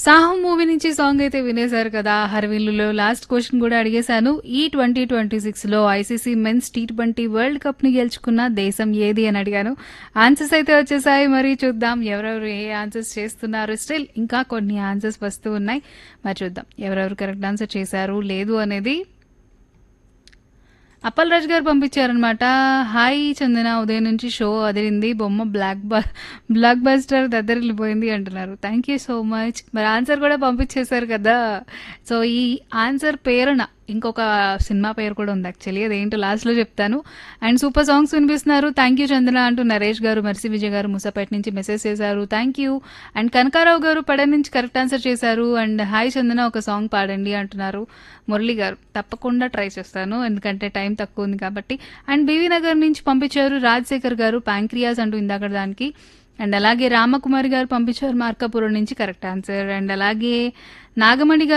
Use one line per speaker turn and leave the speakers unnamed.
Saaho movie నుంచి song అయితే వినేశారు కదా హర్విల్లులో లాస్ట్ క్వశ్చన్ కూడా అడిగేశాను ఈ ట్వంటీ ట్వంటీ సిక్స్లో ICC men's T twenty world కప్ని గెలుచుకున్న దేశం ఏది అని అడిగాను ఆన్సర్స్ అయితే వచ్చేసాయి మరి చూద్దాం ఎవరెవరు ఏ ఆన్సర్స్ చేస్తున్నారు స్టిల్ ఇంకా కొన్ని ఆన్సర్స్ వస్తూ ఉన్నాయి మరి చూద్దాం ఎవరెవరు కరెక్ట్ ఆన్సర్ చేశారు లేదు అనేది అప్పల్ రాజ్ గారు పంపించారనమాట హాయ్ చందన ఉదయం నుంచి షో అదిరింది బొమ్మ బ్లాక్ బ బ్లాక్ బస్టర్ దగ్గరిల్లిపోయింది అంటున్నారు థ్యాంక్ యూ సో మచ్ మరి ఆన్సర్ కూడా పంపించేశారు కదా సో ఈ ఆన్సర్ పేరున ఇంకొక సినిమా పేరు కూడా ఉంది యాక్చువల్లీ అదేంటో లాస్ట్లో చెప్తాను అండ్ సూపర్ సాంగ్స్ వినిపిస్తున్నారు థ్యాంక్ యూ చందన అంటూ నరేష్ గారు మర్సి విజయ్ గారు ముసాపేట నుంచి మెసేజ్ చేశారు thank you and Kanakarao garu పడ నుంచి కరెక్ట్ ఆన్సర్ చేశారు అండ్ హాయ్ చందన ఒక సాంగ్ పాడండి అంటున్నారు మురళి గారు తప్పకుండా ట్రై చేస్తాను ఎందుకంటే టైం తక్కువ ఉంది కాబట్టి అండ్ బీవీ నగర్ నుంచి పంపించారు రాజశేఖర్ గారు ప్యాంక్రియాస్ అంటూ ఇందాక దానికి అండ్ అలాగే రామకుమారి గారు పంపించారు మార్కాపురం నుంచి కరెక్ట్ ఆన్సర్ అండ్ అలాగే నాగమణి గారు